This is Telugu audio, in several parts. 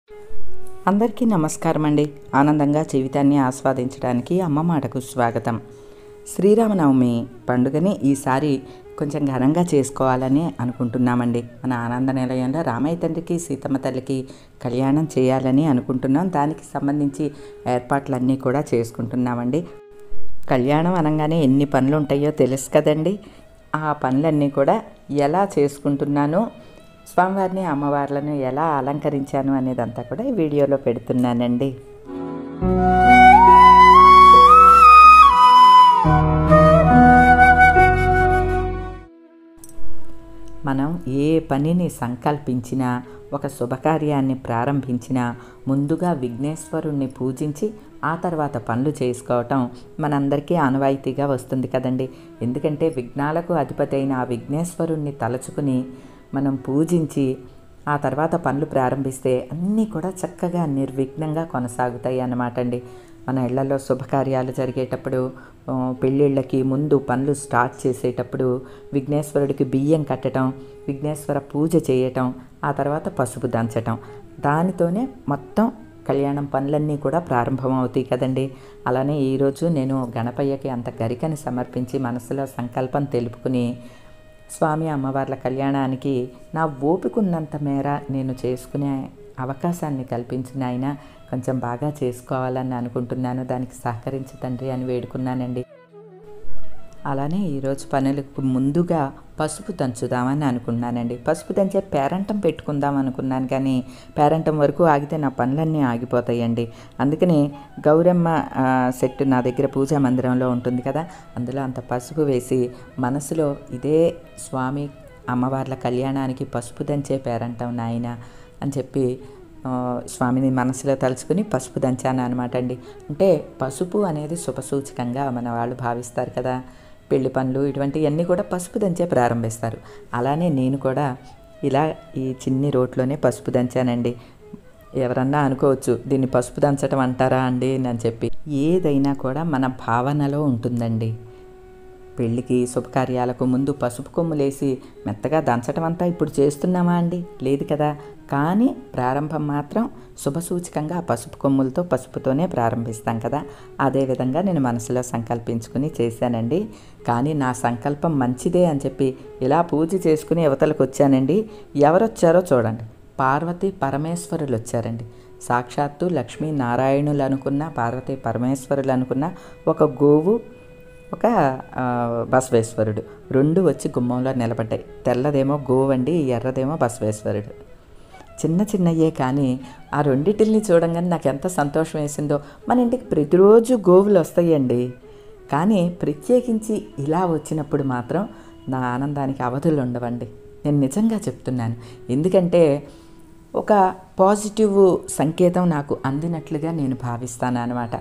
అందరికీ నమస్కారం అండి ఆనందంగా జీవితాన్ని ఆస్వాదించడానికి అమ్మ మాటకు స్వాగతం శ్రీరామనవమి పండుగని ఈసారి కొంచెం ఘనంగా చేసుకోవాలని అనుకుంటున్నామండి మన ఆనంద నిలయంలో రామయ్య తండ్రికి సీతమ్మ తల్లికి కళ్యాణం చేయాలని అనుకుంటున్నాం దానికి సంబంధించి ఏర్పాట్లన్నీ కూడా చేసుకుంటున్నామండి కళ్యాణం అనగానే ఎన్ని పనులు ఉంటాయో తెలుసు కదండి ఆ పనులన్నీ కూడా ఎలా చేసుకుంటున్నానో స్వామివారిని అమ్మవార్లను ఎలా అలంకరించాను అనేదంతా కూడా ఈ వీడియోలో పెడుతున్నానండి మనం ఏ పనిని సంకల్పించినా ఒక శుభకార్యాన్ని ప్రారంభించినా ముందుగా విఘ్నేశ్వరుణ్ణి పూజించి ఆ తర్వాత పనులు చేసుకోవటం మనందరికీ ఆనవాయితీగా వస్తుంది కదండి ఎందుకంటే విఘ్నాలకు అధిపతి అయిన ఆ విఘ్నేశ్వరుణ్ణి తలుచుకుని మనం పూజించి ఆ తర్వాత పనులు ప్రారంభిస్తే అన్నీ కూడా చక్కగా నిర్విఘ్నంగా కొనసాగుతాయి అన్నమాట అండి మన ఇళ్లలో శుభకార్యాలు జరిగేటప్పుడు ఆ, పెళ్ళిళ్ళకి ముందు పనులు స్టార్ట్ చేసేటప్పుడు విఘ్నేశ్వరుడికి బియ్యం కట్టడం విఘ్నేశ్వర పూజ చేయటం ఆ తర్వాత పసుపు దంచటం దానితోనే మొత్తం కళ్యాణం పనులన్నీ కూడా ప్రారంభమవుతాయి కదండి అలానే ఈరోజు నేను గణపయ్యకి అంత గరికని సమర్పించి మనసులో సంకల్పం తెలుపుకుని స్వామి అమ్మవార్ల కళ్యాణానికి నా ఓపికన్నంత మేర నేను చేసుకునే అవకాశాన్ని కల్పించిన ఆయన కొంచెం బాగా చేసుకోవాలని అనుకుంటున్నాను దానికి సహకరించి తండ్రి అని వేడుకున్నానండి అలానే ఈరోజు పనులకు ముందుగా పసుపు దంచుదామని అనుకున్నానండి పసుపు దంచే పేరంటం పెట్టుకుందాం అనుకున్నాను కానీ పేరంటం వరకు ఆగితే నా పనులన్నీ ఆగిపోతాయండి అందుకని గౌరమ్మ ఆ, సెట్ నా దగ్గర పూజా మందిరంలో ఉంటుంది కదా అందులో అంత పసుపు వేసి మనసులో ఇదే స్వామి అమ్మవార్ల కళ్యాణానికి పసుపు దంచే పేరంటం నాయన అని చెప్పి ఆ, స్వామిని మనసులో తలుచుకుని పసుపు దంచాను అనమాట అండి అంటే పసుపు అనేది శుభసూచకంగా మన వాళ్ళు భావిస్తారు కదా పెళ్లి పనులు ఇటువంటివన్నీ కూడా పసుపు దంచే ప్రారంభిస్తారు అలానే నేను కూడా ఇలా ఈ చిన్ని రోట్లోనే పసుపు దంచానండి ఎవరన్నా అనుకోవచ్చు దీన్ని పసుపు దంచడం అంటారా అండి అని చెప్పి ఏదైనా కూడా మన భావనలో ఉంటుందండి పెళ్ళికి శుభకార్యాలకు ముందు పసుపు కొమ్ములేసి మెత్తగా దంచడం అంతా ఇప్పుడు చేస్తున్నామా అండి లేదు కదా కానీ ప్రారంభం మాత్రం శుభసూచకంగా ఆ పసుపు కొమ్ములతో పసుపుతోనే ప్రారంభిస్తాం కదా అదేవిధంగా నేను మనసులో సంకల్పించుకుని చేశానండి కానీ నా సంకల్పం మంచిదే అని చెప్పి ఇలా పూజ చేసుకుని యువతలకు వచ్చానండి ఎవరొచ్చారో చూడండి పార్వతి పరమేశ్వరులు వచ్చారండి సాక్షాత్తు లక్ష్మీ నారాయణులు అనుకున్న పార్వతి పరమేశ్వరులు అనుకున్న ఒక గోవు ఒక ఆ, బసవేశ్వరుడు రెండు వచ్చి గుమ్మంలో నిలబడ్డాయి తెల్లదేమో గోవండి ఎర్రదేమో బసవేశ్వరుడు చిన్న చిన్నయ్యే కానీ ఆ రెండిటిల్ని చూడంగానే నాకు ఎంత సంతోషం వేసిందో మన ఇంటికి ప్రతిరోజు గోవులు వస్తాయండి కానీ ప్రత్యేకించి ఇలా వచ్చినప్పుడు మాత్రం నా ఆనందానికి అవధులు ఉండవండి నేను నిజంగా చెప్తున్నాను ఎందుకంటే ఒక పాజిటివ్ సంకేతం నాకు అందినట్లుగా నేను భావిస్తాను అనమాట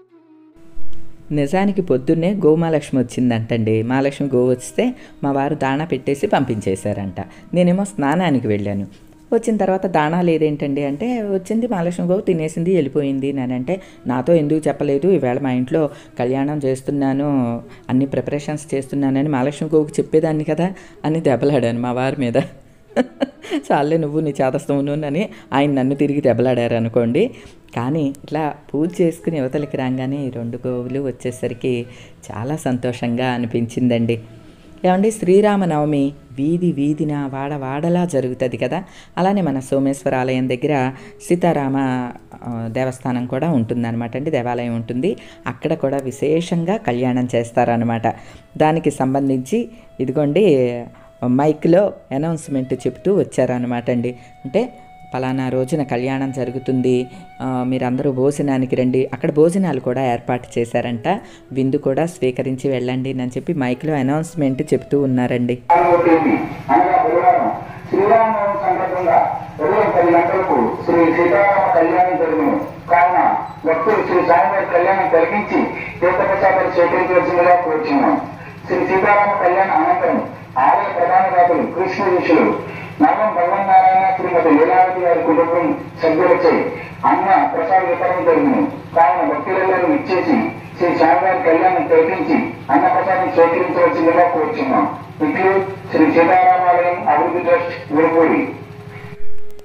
నిజానికి పొద్దున్నే గోమాలక్ష్మి వచ్చిందంటండి మహాలక్ష్మి గో వస్తే మా వారు దాణా పెట్టేసి పంపించేశారంట నేనేమో స్నానానికి వెళ్ళాను వచ్చిన తర్వాత దాణా లేదేంటండి అంటే వచ్చింది మహాలక్ష్మి గోవు తినేసింది వెళ్ళిపోయింది నేనంటే నాతో ఎందుకు చెప్పలేదు ఈవేళ మా ఇంట్లో కళ్యాణం చేస్తున్నాను అన్ని ప్రిపరేషన్స్ చేస్తున్నానని మహాలక్ష్మి గోవుకి చెప్పేదాన్ని కదా అని దెబ్బలాడాను మా వారి మీద చాలే నువ్వు నీ చేతస్తవును అని ఆయన నన్ను తిరిగి దెబ్బలాడారు అనుకోండి కానీ ఇట్లా పూజ చేసుకుని యువతలకి రాగానే ఈ రెండు గోవులు వచ్చేసరికి చాలా సంతోషంగా అనిపించిందండి ఏమండి శ్రీరామనవమి వీధి వీధిన వాడ వాడలా జరుగుతుంది కదా అలానే మన సోమేశ్వర ఆలయం దగ్గర సీతారామ ఆ, దేవస్థానం కూడా ఉంటుందన్నమాట అండి దేవాలయం ఉంటుంది అక్కడ కూడా విశేషంగా కళ్యాణం చేస్తారనమాట దానికి సంబంధించి ఇదిగోండి మైక్లో అనౌన్స్మెంట్ చెప్తూ వచ్చారనమాట అండి అంటే పలానా రోజున కళ్యాణం జరుగుతుంది ఆ, మీరందరూ భోజనానికి రండి అక్కడ భోజనాలు కూడా ఏర్పాటు చేశారంట విందు కూడా స్వీకరించి వెళ్ళండి అని చెప్పి మైక్లో అనౌన్స్మెంట్ చెప్తూ ఉన్నారండి పుట్టింది అనగా బుధవారం శ్రీరామనవమి సందర్భంగా ఉదయం పది గంటలకు శ్రీ సీతారామ కళ్యాణం జరుగును కావున భక్తులు శ్రీ స్వామివారి కళ్యాణం కలిగించి తీర్థప్రసాదాలు స్వీకరించవలసిందిగా కోరుచున్నాం శ్రీ సీతారామ కళ్యాణ అనంతరం ఆలయ ప్రధాన దాతలు కృష్ణ ఋషులు నవం భగవన్ నారాయణ శ్రీమతి లీలావతి గారి కుటుంబం సభ్యులచే అన్న ప్రసాద వితరణ జరుగును కావున భక్తులందరూ ఇచ్చేసి శ్రీ స్వామివారి కళ్యాణం తిలకించి అన్న ప్రసాదం స్వీకరించవలసిందిగా కోరుచున్నాం ఇట్లు శ్రీ సీతారామాలయం అభివృద్ధి ట్రస్ట్ విరుపూడి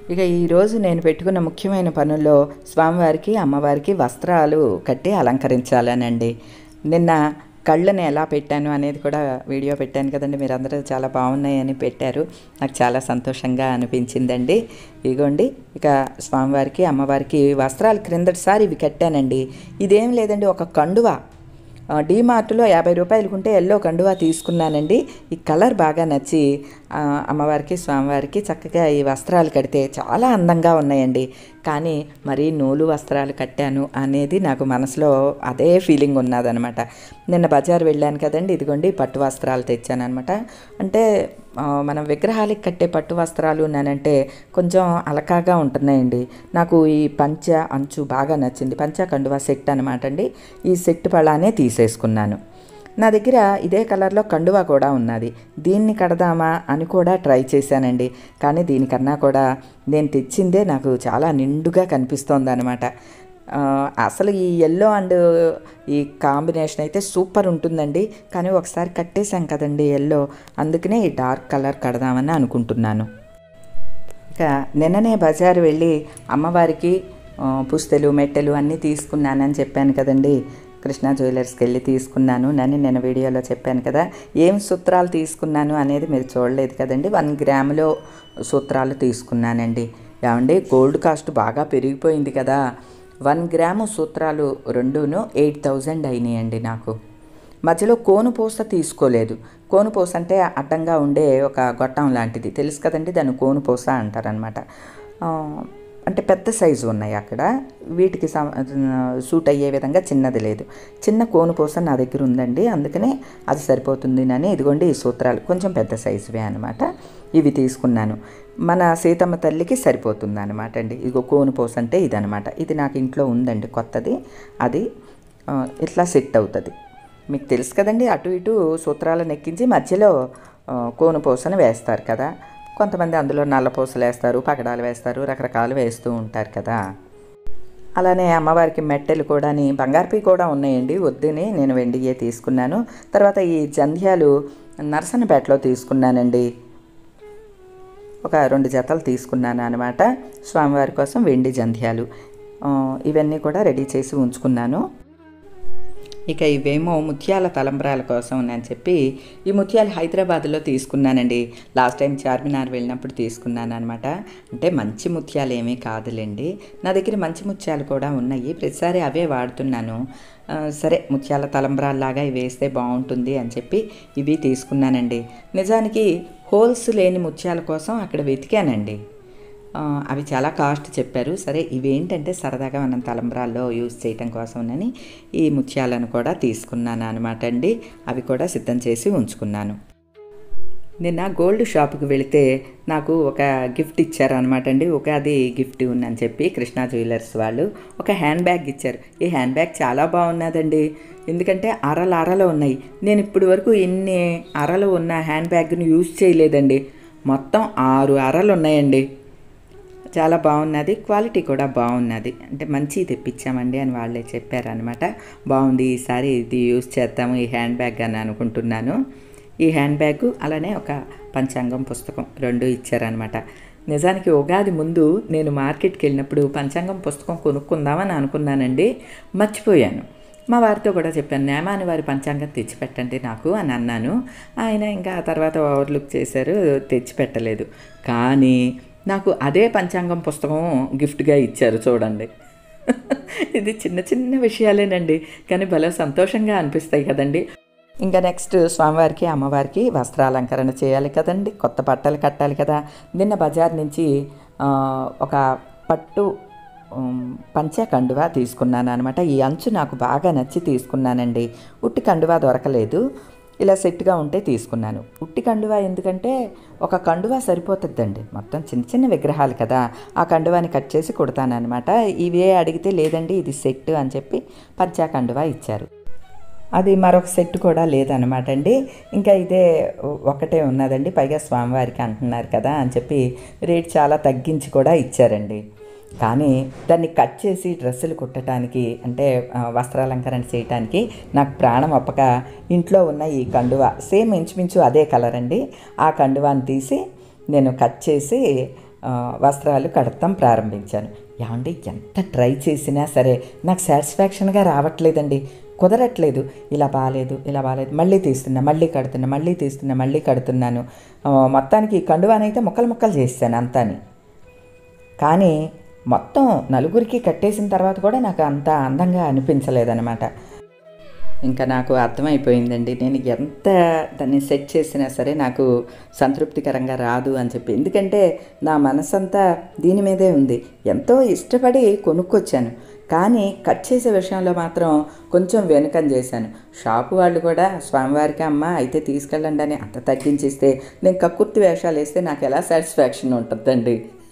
ఇక ఈరోజు నేను పెట్టుకున్న ముఖ్యమైన పనుల్లో స్వామివారికి అమ్మవారికి వస్త్రాలు కట్టి అలంకరించాలనండి నిన్న కళ్ళని ఎలా పెట్టాను అనేది కూడా వీడియో పెట్టాను కదండి మీరు అందరూ చాలా బాగున్నాయని పెట్టారు నాకు చాలా సంతోషంగా అనిపించిందండి ఇగోండి ఇక స్వామివారికి అమ్మవారికి వస్త్రాలు క్రిందటిసారి ఇవి కట్టానండి ఇదేం లేదండి ఒక కండువా డీమార్ట్లో యాభై రూపాయలు ఉంటే ఎల్లో కండువా తీసుకున్నానండి ఈ కలర్ బాగా నచ్చి ఆ, అమ్మవారికి స్వామివారికి చక్కగా ఈ వస్త్రాలు కడితే చాలా అందంగా ఉన్నాయండి కానీ మరీ నూలు వస్త్రాలు కట్టాను అనేది నాకు మనసులో అదే ఫీలింగ్ ఉన్నదనమాట నిన్న బజార్ వెళ్ళాను కదండి ఇదిగోండి పట్టు వస్త్రాలు తెచ్చాను అనమాట అంటే ఆ, మనం విగ్రహాలకి కట్టే పట్టు వస్త్రాలు నానంటే కొంచెం అలకాగా ఉంటున్నాయండి నాకు ఈ పంచ అంచు బాగా నచ్చింది పంచ కండువా సెట్ అనమాట అండి ఈ సెట్ పళ్ళానే తీసేసుకున్నాను నా దగ్గర ఇదే కలర్లో కండువా కూడా ఉన్నది దీన్ని కడదామా అని కూడా ట్రై చేశానండి కానీ దీనికన్నా కూడా నేను తెచ్చిందే నాకు చాలా నిండుగా కనిపిస్తోంది అనమాట అసలు ఈ ఎల్లో అండ్ ఈ కాంబినేషన్ అయితే సూపర్ ఉంటుందండి కానీ ఒకసారి కట్టేశాం కదండి ఎల్లో అందుకనే ఈ డార్క్ కలర్ కడదామని అనుకుంటున్నాను ఇక నిన్ననే బజారు వెళ్ళి అమ్మవారికి ఆ, పుస్తెలు మెట్టెలు అన్నీ తీసుకున్నానని చెప్పాను కదండి కృష్ణా జ్యువెలర్స్కి వెళ్ళి తీసుకున్నాను నన్ను నేను వీడియోలో చెప్పాను కదా ఏం సూత్రాలు తీసుకున్నాను అనేది మీరు చూడలేదు కదండి వన్ గ్రాములో సూత్రాలు తీసుకున్నానండి ఏమండి గోల్డ్ కాస్ట్ బాగా పెరిగిపోయింది కదా వన్ గ్రాము సూత్రాలు రెండును ఎయిట్ థౌజండ్ అయినాయండి నాకు మధ్యలో కోను పూస తీసుకోలేదు కోను పూస అంటే అడ్డంగా ఉండే ఒక గొట్టం లాంటిది తెలుసు కదండి దాన్ని కోను పూస అంటారనమాట అంటే పెద్ద సైజు ఉన్నాయి అక్కడ వీటికి సం- సూట్ అయ్యే విధంగా చిన్నది లేదు చిన్న కోను పూస నా దగ్గర ఉందండి అందుకనే అది సరిపోతుంది అని ఇదిగోండి ఈ సూత్రాలు కొంచెం పెద్ద సైజువే అనమాట ఇవి తీసుకున్నాను మన సీతమ్మ తల్లికి సరిపోతుంది అనమాట అండి ఇదిగో కోను పూస అంటే ఇదనమాట ఇది నాకు ఇంట్లో ఉందండి కొత్తది అది ఆ, ఇట్లా సెట్ అవుతుంది మీకు తెలుసు కదండి అటు ఇటు సూత్రాలను ఎక్కించి మధ్యలో ఆ, కోను పూసను వేస్తారు కదా కొంతమంది అందులో నల్ల పూసలు వేస్తారు పగడాలు వేస్తారు రకరకాలు వేస్తూ ఉంటారు కదా అలానే అమ్మవారికి మెట్టెలు కూడా బంగారుపి కూడా ఉన్నాయండి వద్దని నేను వెండియే తీసుకున్నాను తర్వాత ఈ జంధ్యాలు నరసనపేటలో తీసుకున్నానండి ఒక రెండు జతలు తీసుకున్నాను అనమాట స్వామివారి కోసం వెండి జంధ్యాలు ఆ, ఇవన్నీ కూడా రెడీ చేసి ఉంచుకున్నాను ఇక ఇవేమో ముత్యాల తలంబ్రాల కోసం అని చెప్పి ఈ ముత్యాలు హైదరాబాద్లో తీసుకున్నానండి లాస్ట్ టైం చార్మినార్ వెళ్ళినప్పుడు తీసుకున్నాను అనమాట అంటే మంచి ముత్యాలు ఏమీ కాదులేండి నా దగ్గర మంచి ముత్యాలు కూడా ఉన్నాయి ప్రతిసారి అవే వాడుతున్నాను ఆ, సరే ముత్యాల తలంబ్రాల్లాగా ఇవి వేస్తే బాగుంటుంది అని చెప్పి ఇవి తీసుకున్నానండి నిజానికి హోల్స్ లేని ముత్యాల కోసం అక్కడ వెతికానండి ఆ, అవి చాలా కాస్ట్ చెప్పారు సరే ఇవేంటంటే సరదాగా మనం తలంబ్రాల్లో యూజ్ చేయటం కోసమని ఈ ముత్యాలను కూడా తీసుకున్నాను అనమాట అండి అవి కూడా సిద్ధం చేసి ఉంచుకున్నాను నిన్న గోల్డ్ షాప్కి వెళితే నాకు ఒక గిఫ్ట్ ఇచ్చారు అనమాట అండి ఉగాది గిఫ్ట్ ఉందని చెప్పి కృష్ణా జ్యువెలర్స్ వాళ్ళు ఒక హ్యాండ్ బ్యాగ్ ఇచ్చారు ఈ హ్యాండ్ బ్యాగ్ చాలా బాగున్నదండి ఎందుకంటే అరలు అరలు ఉన్నాయి నేను ఇప్పటి వరకు ఇన్ని అరలు ఉన్న హ్యాండ్ బ్యాగ్ని యూజ్ చేయలేదండి మొత్తం ఆరు అరలు ఉన్నాయండి చాలా బాగున్నది క్వాలిటీ కూడా బాగున్నది అంటే మంచి తెప్పించామండి అని వాళ్ళే చెప్పారనమాట బాగుంది ఈసారి ఇది యూజ్ చేద్దాము ఈ హ్యాండ్ బ్యాగ్ అని అనుకుంటున్నాను ఈ హ్యాండ్ బ్యాగ్ అలానే ఒక పంచాంగం పుస్తకం రెండు ఇచ్చారనమాట నిజానికి ఉగాది ముందు నేను మార్కెట్కి వెళ్ళినప్పుడు పంచాంగం పుస్తకం కొనుక్కుందామని అనుకున్నానండి మర్చిపోయాను మా వారితో కూడా చెప్పాను నేమాని వారి పంచాంగం తెచ్చిపెట్టండి నాకు అని అన్నాను ఆయన ఇంకా ఆ తర్వాత ఓవర్లుక్ చేశారు తెచ్చిపెట్టలేదు కానీ నాకు అదే పంచాంగం పుస్తకం గిఫ్ట్గా ఇచ్చారు చూడండి ఇది చిన్న చిన్న విషయాలేనండి కానీ భలే సంతోషంగా అనిపిస్తాయి కదండి ఇంకా నెక్స్ట్ స్వామివారికి అమ్మవారికి వస్త్రాలంకరణ చేయాలి కదండి కొత్త బట్టలు కట్టాలి కదా నిన్న బజార్ నుంచి ఆ, ఒక పట్టు ఉమ్, పంచ కండువా తీసుకున్నాను అనమాట ఈ అంచు నాకు బాగా నచ్చి తీసుకున్నానండి ఉట్టి కండువా దొరకలేదు ఇలా సెట్గా ఉంటే తీసుకున్నాను ఉట్టి కండువా ఎందుకంటే ఒక కండువా సరిపోతుందండి మొత్తం చిన్న చిన్న విగ్రహాలు కదా ఆ కండువాని కట్ చేసి కుడతానమాట ఇవే అడిగితే లేదండి ఇది సెట్ అని చెప్పి పంచా కండువా ఇచ్చారు అది మరొక సెట్ కూడా లేదనమాట అండి ఇంకా ఇదే ఒకటే ఉన్నదండి పైగా స్వామివారికి అంటున్నారు కదా అని చెప్పి రేట్ చాలా తగ్గించి కూడా ఇచ్చారండి కానీ దాన్ని కట్ చేసి డ్రెస్సులు కుట్టడానికి అంటే ఆ, వస్త్రాలంకరణ చేయటానికి నాకు ప్రాణం ఒప్పక ఇంట్లో ఉన్న ఈ కండువా సేమ్ ఇంచుమించు అదే కలర్ అండి ఆ కండువాని తీసి నేను కట్ చేసి ఆ, వస్త్రాలు కడతాం ప్రారంభించాను ఏమండి ఎంత ట్రై చేసినా సరే నాకు సాటిస్ఫాక్షన్గా రావట్లేదండి కుదరట్లేదు ఇలా బాగాలేదు ఇలా బాగాలేదు మళ్ళీ తీస్తున్నా మళ్ళీ కడుతున్నా మళ్ళీ తీస్తున్నా మళ్ళీ కడుతున్నాను ఆ, మొత్తానికి కండువానైతే ముక్కలు ముక్కలు చేశాను అంతాని కానీ మొత్తం నలుగురికి కట్టేసిన తర్వాత కూడా నాకు అంత అందంగా అనిపించలేదన్నమాట ఇంకా నాకు అర్థమైపోయిందండి నేను ఎంత దాన్ని సెట్ చేసినా సరే నాకు సంతృప్తికరంగా రాదు అని చెప్పి ఎందుకంటే నా మనసంతా దీని మీదే ఉంది ఎంతో ఇష్టపడి కొనుక్కొచ్చాను కానీ కట్ చేసే విషయంలో మాత్రం కొంచెం వెనుకం చేశాను షాపు వాళ్ళు కూడా స్వామివారికి అమ్మ అయితే తీసుకెళ్ళండి అని అంత తగ్గించిస్తే నేను కక్కుర్తి వేషాలు వేస్తే నాకు ఎలా సాటిస్ఫాక్షన్ ఉంటుందండి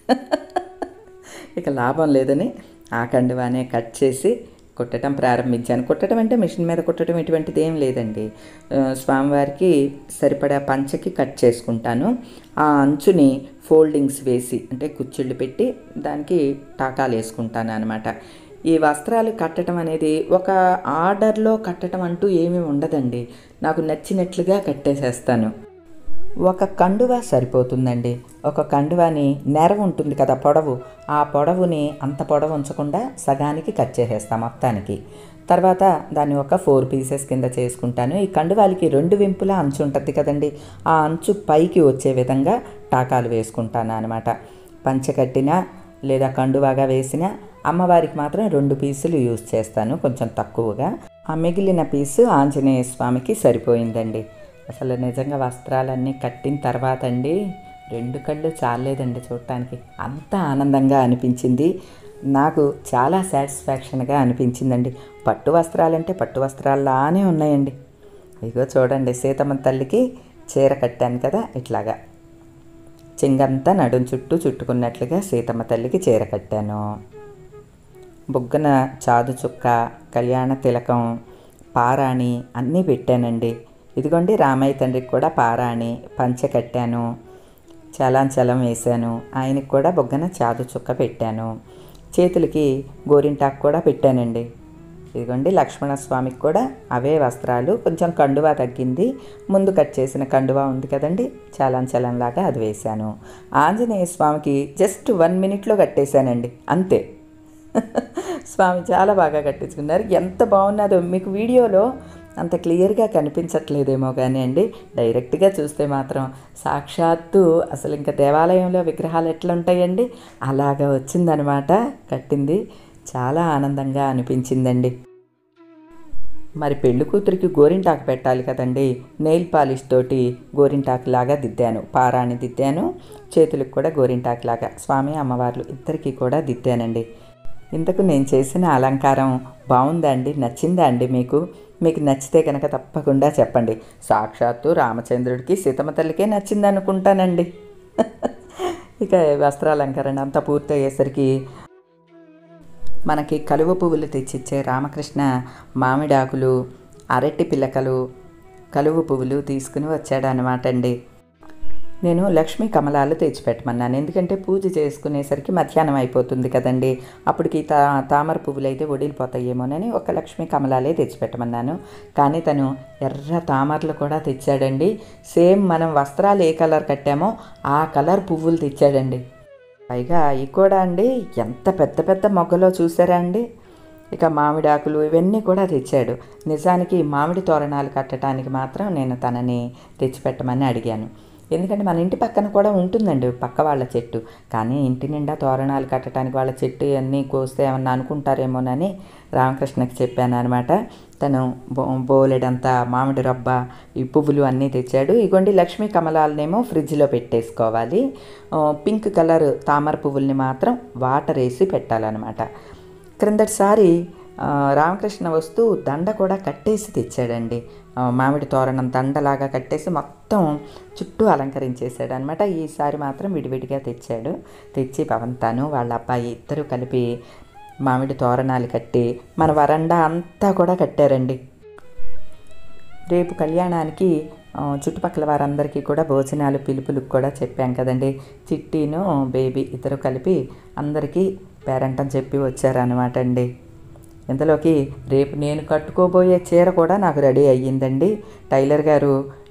ఇక లాభం లేదని ఆ కండువానే కట్ చేసి కుట్టడం ప్రారంభించాను కుట్టడం అంటే మిషన్ మీద కుట్టడం ఇటువంటిది ఏం లేదండి ఆ, స్వామివారికి సరిపడా పంచకి కట్ చేసుకుంటాను ఆ అంచుని ఫోల్డింగ్స్ వేసి అంటే కుచ్చిళ్ళు పెట్టి దానికి టాకాలు వేసుకుంటాను అనమాట ఈ వస్త్రాలు కట్టడం అనేది ఒక ఆర్డర్లో కట్టడం అంటూ ఏమీ ఉండదండి నాకు నచ్చినట్లుగా కట్టేసేస్తాను ఒక కండువ సరిపోతుందండి ఒక కండువాని నెర ఉంటుంది కదా పొడవు ఆ పొడవుని అంత పొడవు ఉంచకుండా సగానికి కట్ చేసేస్తాం మొత్తానికి తర్వాత దాన్ని ఒక ఫోర్ పీసెస్ కింద చేసుకుంటాను ఈ కండువాలకి రెండు వింపుల అంచు ఉంటుంది కదండి ఆ అంచు పైకి వచ్చే విధంగా టాకాలు వేసుకుంటాను అనమాట పంచ కట్టిన లేదా కండువాగా వేసిన అమ్మవారికి మాత్రం రెండు పీసులు యూజ్ చేస్తాను కొంచెం తక్కువగా ఆ మిగిలిన పీసు ఆంజనేయ స్వామికి సరిపోయిందండి అసలు నిజంగా వస్త్రాలన్నీ కట్టిన తర్వాత అండి రెండు కళ్ళు చాలేదండి చూడటానికి అంత ఆనందంగా అనిపించింది నాకు చాలా సాటిస్ఫాక్షన్గా అనిపించిందండి పట్టు వస్త్రాలంటే పట్టు వస్త్రాల్లానే ఉన్నాయండి ఇగో చూడండి సీతమ్మ తల్లికి చీర కట్టాను కదా ఇట్లాగా చింగంతా నడుం చుట్టూ చుట్టుకున్నట్లుగా సీతమ్మ తల్లికి చీర కట్టాను బుగ్గన చాదు చుక్క కళ్యాణ తిలకం పారాణి అన్నీ పెట్టానండి ఇదిగోండి రామయ్య తండ్రికి కూడా పారాణి పంచ కట్టాను చలం చలం వేశాను ఆయనకి కూడా బుగ్గన చాదు చుక్క పెట్టాను చేతులకి గోరింటాకు కూడా పెట్టానండి ఇదిగోండి లక్ష్మణ స్వామికి కూడా అవే వస్త్రాలు కొంచెం కండువా తగ్గింది ముందు కట్ చేసిన కండువా ఉంది కదండి చలం చలంలాగా అది వేశాను ఆంజనేయ స్వామికి జస్ట్ వన్ మినిట్లో కట్టేశానండి అంతే స్వామి చాలా బాగా కట్టించుకున్నారు ఎంత బాగున్నదో మీకు వీడియోలో అంత క్లియర్గా కనిపించట్లేదేమో కానీ అండి డైరెక్ట్గా చూస్తే మాత్రం సాక్షాత్తు అసలు ఇంకా దేవాలయంలో విగ్రహాలు ఎట్లా ఉంటాయండి అలాగా వచ్చిందనమాట కట్టింది చాలా ఆనందంగా అనిపించిందండి మరి పెళ్లి కూతురికి గోరింటాకు పెట్టాలి కదండి నెయిల్ పాలిష్ తోటి గోరింటాకు లాగా దిద్దాను పారాణి దిద్దాను చేతులకు కూడా గోరింటాకు లాగా స్వామి అమ్మవార్లు ఇద్దరికి కూడా దిద్దానండి ఇంతకు నేను చేసిన అలంకారం బాగుందా అండి నచ్చిందా అండి మీకు మీకు నచ్చితే కనుక తప్పకుండా చెప్పండి సాక్షాత్తు రామచంద్రుడికి సీతమ్మ తల్లికే నచ్చింది అనుకుంటానండి ఇక వస్త్రాలంకరణ అంతా పూర్తయ్యేసరికి మనకి కలువ పువ్వులు తెచ్చిచ్చే రామకృష్ణ మామిడాకులు అరటి పిల్లకలు కలువ పువ్వులు తీసుకుని వచ్చాడు అనమాట అండి నేను లక్ష్మీ కమలాలు తెచ్చిపెట్టమన్నాను ఎందుకంటే పూజ చేసుకునేసరికి మధ్యాహ్నం అయిపోతుంది కదండి అప్పటికి తా తామర పువ్వులు అయితే ఒడిలిపోతాయేమోనని ఒక లక్ష్మీ కమలాలే తెచ్చిపెట్టమన్నాను కానీ తను ఎర్ర తామరలు కూడా తెచ్చాడండి సేమ్ మనం వస్త్రాలు ఏ కలర్ కట్టామో ఆ కలర్ పువ్వులు తెచ్చాడండి పైగా అవి కూడా అండి ఎంత పెద్ద పెద్ద మొగ్గలో చూసారా అండి ఇక మామిడి ఆకులు ఇవన్నీ కూడా తెచ్చాడు నిజానికి మామిడి తోరణాలు కట్టడానికి మాత్రం నేను తనని తెచ్చిపెట్టమని అడిగాను ఎందుకంటే మన ఇంటి పక్కన కూడా ఉంటుందండి పక్క వాళ్ళ చెట్టు కానీ ఇంటి నిండా తోరణాలు కట్టడానికి వాళ్ళ చెట్టు అన్నీ కోస్తే ఏమన్నా అనుకుంటారేమోనని రామకృష్ణకి చెప్పాను అనమాట తను బో బోలెడంత మామిడి రబ్బ ఈ పువ్వులు అన్నీ తెచ్చాడు ఇగోండి లక్ష్మీ కమలాలనేమో ఫ్రిడ్జ్లో పెట్టేసుకోవాలి ఆ, పింక్ కలర్ తామర పువ్వుల్ని మాత్రం వాటర్ వేసి పెట్టాలన్నమాట క్రిందటిసారి ఆ, రామకృష్ణ వస్తూ దండ కూడా కట్టేసి తెచ్చాడండి ఆ, మామిడి తోరణం దండలాగా కట్టేసి మొత్తం చుట్టూ అలంకరించేశాడు అనమాట ఈసారి మాత్రం విడివిడిగా తెచ్చాడు తెచ్చి పవంతాను వాళ్ళ అబ్బాయి ఇద్దరు కలిపి మామిడి తోరణాలు కట్టి మన వరండా అంతా కూడా కట్టారండి రేపు కళ్యాణానికి ఆ, చుట్టుపక్కల వారందరికీ కూడా భోజనాలు పిలుపులకు కూడా చెప్పాం కదండి చిట్టీను బేబీ ఇద్దరు కలిపి అందరికీ పేరంటం చెప్పి వచ్చారనమాట అండి ఇంతలోకి రేపు నేను కట్టుకోబోయే చీర కూడా నాకు రెడీ అయ్యిందండి టైలర్ గారు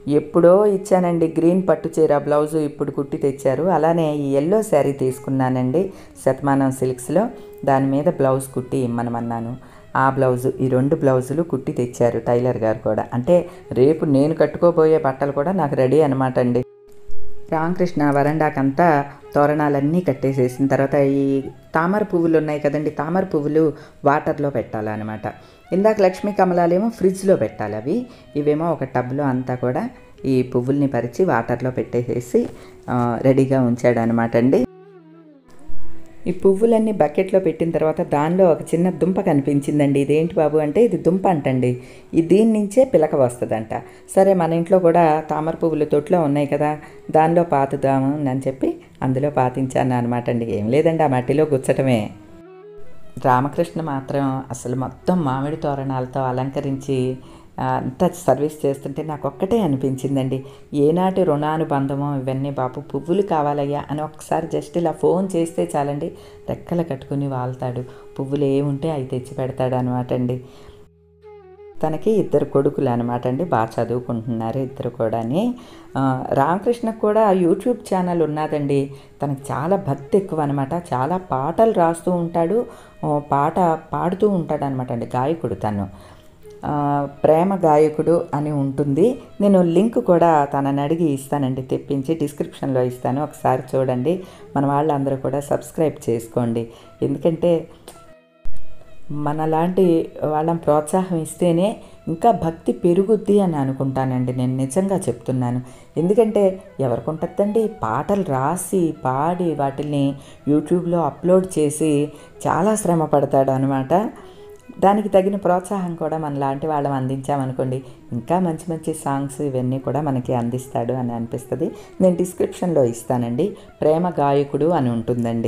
ఎప్పుడో ఇచ్చానండి గ్రీన్ పట్టు చీర బ్లౌజు ఇప్పుడు కుట్టి తెచ్చారు అలానే ఈ ఎల్లో శారీ తీసుకున్నానండి శతమానం సిల్క్స్లో దాని మీద బ్లౌజ్ కుట్టి ఇమ్మనమన్నాను ఆ బ్లౌజు ఈ రెండు బ్లౌజులు కుట్టి తెచ్చారు టైలర్ గారు కూడా అంటే రేపు నేను కట్టుకోబోయే బట్టలు కూడా నాకు రెడీ అనమాట అండి రామకృష్ణ వరండాకంతా తోరణాలన్నీ కట్టేసేసిన తర్వాత ఈ తామర పువ్వులు ఉన్నాయి కదండి తామర పువ్వులు వాటర్లో పెట్టాలన్నమాట ఇందాక లక్ష్మీ కమలాలేమో ఫ్రిడ్జ్లో పెట్టాలి అవి ఇవేమో ఒక టబ్లో అంతా కూడా ఈ పువ్వుల్ని పరిచి వాటర్లో పెట్టేసేసి ఆ, రెడీగా ఉంచాడు అనమాట అండి ఈ పువ్వులన్నీ బకెట్లో పెట్టిన తర్వాత దానిలో ఒక చిన్న దుంప కనిపించిందండి ఇదేంటి బాబు అంటే ఇది దుంప అంటండి ఈ దీని నుంచే పిలక వస్తుందంట సరే మన ఇంట్లో కూడా తామర పువ్వులు తొట్లో ఉన్నాయి కదా దానిలో పాతుదాము అని చెప్పి అందులో పాతించాను అనమాట అండి ఏం లేదండి ఆ మట్టిలో గుచ్చటమే రామకృష్ణ మాత్రం అసలు మొత్తం మామిడి తోరణాలతో అలంకరించి ఆ, అంతా సర్వీస్ చేస్తుంటే నాకు ఒక్కటే అనిపించిందండి ఏనాటి రుణానుబంధమో ఇవన్నీ బాబు పువ్వులు కావాలయ్యా అని ఒక్కసారి జస్ట్ ఇలా ఫోన్ చేస్తే చాలండి రెక్కలు కట్టుకుని వాళ్తాడు పువ్వులు ఏముంటే అవి తెచ్చి పెడతాడు అనమాట అండి తనకి ఇద్దరు కొడుకులు అనమాట అండి బాగా చదువుకుంటున్నారు ఇద్దరు కూడాని ఆ, రామకృష్ణకు కూడా యూట్యూబ్ ఛానల్ ఉన్నదండి తనకు చాలా భక్తి ఎక్కువ అనమాట చాలా పాటలు రాస్తూ ఉంటాడు ఓ పాట పాడుతూ ఉంటాడు అనమాట అండి గాయకుడు తను ఆ, ప్రేమ గాయకుడు అని ఉంటుంది నేను లింక్ కూడా తనని అడిగి ఇస్తానండి తెప్పించి డిస్క్రిప్షన్లో ఇస్తాను ఒకసారి చూడండి మన వాళ్ళందరూ కూడా సబ్స్క్రైబ్ చేసుకోండి ఎందుకంటే మనలాంటి వాళ్ళని ప్రోత్సాహం ఇస్తేనే ఇంకా భక్తి పెరుగుద్ది అని అనుకుంటానండి నేను నిజంగా చెప్తున్నాను ఎందుకంటే ఎవరికి ఉంటుందండి పాటలు రాసి పాడి వాటిని యూట్యూబ్లో అప్లోడ్ చేసి చాలా శ్రమ పడతాడు అనమాట దానికి తగిన ప్రోత్సాహం కూడా మన లాంటి వాళ్ళం అందించామనుకోండి ఇంకా మంచి మంచి సాంగ్స్ ఇవన్నీ కూడా మనకి అందిస్తాడు అని అనిపిస్తుంది నేను డిస్క్రిప్షన్లో ఇస్తానండి ప్రేమ గాయకుడు అని ఉంటుందండి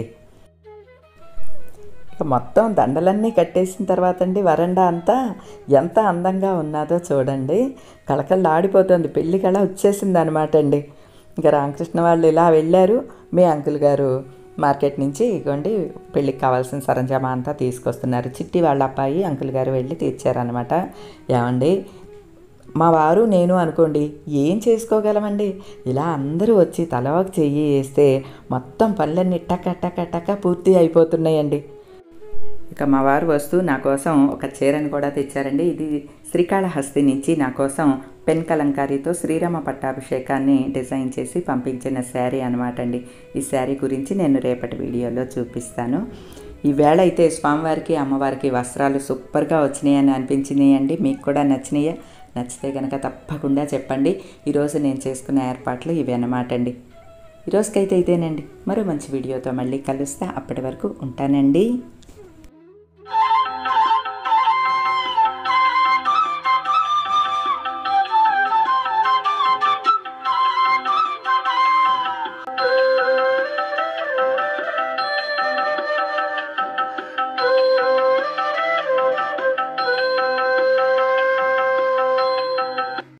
ఇక మొత్తం దండలన్నీ కట్టేసిన తర్వాత అండి వరండా అంతా ఎంత అందంగా ఉన్నదో చూడండి కళకళ ఆడిపోతుంది పెళ్లి కళ వచ్చేసింది అనమాట అండి ఇంకా రామకృష్ణ వాళ్ళు ఇలా వెళ్ళారు మీ అంకుల్ గారు మార్కెట్ నుంచి ఇగోండి పెళ్ళికి కావాల్సిన సరంజామా అంతా తీసుకొస్తున్నారు చిట్టి వాళ్ళ అబ్బాయి అంకుల్ గారు వెళ్ళి తెచ్చారనమాట ఏమండి మా వారు నేను అనుకోండి ఏం చేసుకోగలమండి ఇలా అందరూ వచ్చి తలవాకు చెయ్యి వేస్తే మొత్తం పనులన్నీ టక టక టక పూర్తి అయిపోతున్నాయండి ఇక మా వారు వస్తూ నా కోసం ఒక చీరను కూడా తెచ్చారండి ఇది శ్రీకాళహస్తి నుంచి నా కోసం పెన్ కలంకారీతో శ్రీరామ పట్టాభిషేకాన్ని డిజైన్ చేసి పంపించిన శారీ అనమాట అండి ఈ శారీ గురించి నేను రేపటి వీడియోలో చూపిస్తాను ఈవేళ అయితే స్వామివారికి అమ్మవారికి వస్త్రాలు సూపర్గా వచ్చినాయని అనిపించినాయండి మీకు కూడా నచ్చినాయా నచ్చితే కనుక తప్పకుండా చెప్పండి ఈరోజు నేను చేసుకున్న ఏర్పాట్లు ఇవి అన్నమాట అండి ఈరోజుకైతే ఇదేనండి మరో మంచి వీడియోతో మళ్ళీ కలుస్తా అప్పటి వరకు ఉంటానండి